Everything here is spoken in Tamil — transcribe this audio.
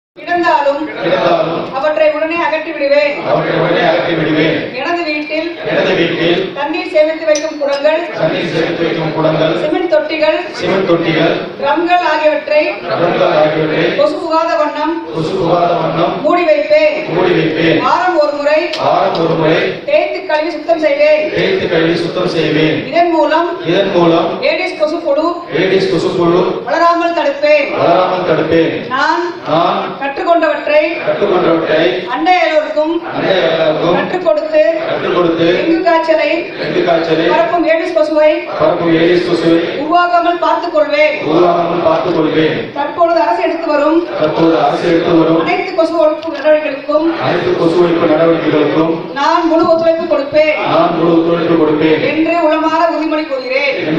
கிடந்தாலும் இருந்தாலும் அவற்றை உடனே அகற்றி விடுவேன் அவற்றை உடனே அகற்றி விடுவேன் எனது வீட்டில் எனது வீட்டில் தண்ணீர் சேமித்து வைக்கும் குடங்கள் தண்ணீர் சேர்த்து வைக்கும் குடங்கள் சிமெண்ட் தொட்டிகள் சிமெண்ட் தொட்டிகள் ட்ரம்கள் ஆகியவற்றை ரகங்கள் ஆகியவற்றை கொசு புகாத வண்ணம் கொசு புகாத வண்ணம் மூடி வைப்பேன் மூடி வைப்பேன் வாரம் ஒரு முறை வாரம் ஒரு முறை தேய்த்து கழுவி சுத்தம் செய்வேன் தேய்த்து கழுவி சுத்தம் செய்வேன் இதன் மூலம் இதன் மூலம் ஏடிஸ் கொசு புழு ஏடிஸ் கொசு புழு வளராமல் தடுப்பேன் வளராமல் தடுப்பேன் நான் நான் கற்றுக்கொண்டவற்றை கற்றுக்கொண்டவற்றை அண்டையலோருக்கும் அன்னையர்களுக்கும் கற்றுக் கொடுத்து கற்றுக் கொடுத்து டெங்கு காய்ச்சலை டெங்கு காய்ச்சலை பரப்பும் ஏடிஸ் கொசுவை பரப்பும் ஏடிஸ் கொசுவை உருவாக்காமல் பார்த்துக் கொள்வேன் உருவாகாமல் பார்த்துக் கொள்வேன் தற்பொழுது அரசு எடுத்து வரும் தற்போது அரசு எடுத்து வரும் அனைத்து கொசு ஒழிப்பு நடவடிக்கைகளுக்கும் அனைத்து கொசு ஒழிப்பு நடவடிக்கைகளுக்கும் நான் முழு ஒத்துழைப்பு கொடுப்பேன் நான் முழு ஒத்துழைப்பு கொடுப்பேன் என்று உளமாற உறுதிமொழி கூறுகிறேன்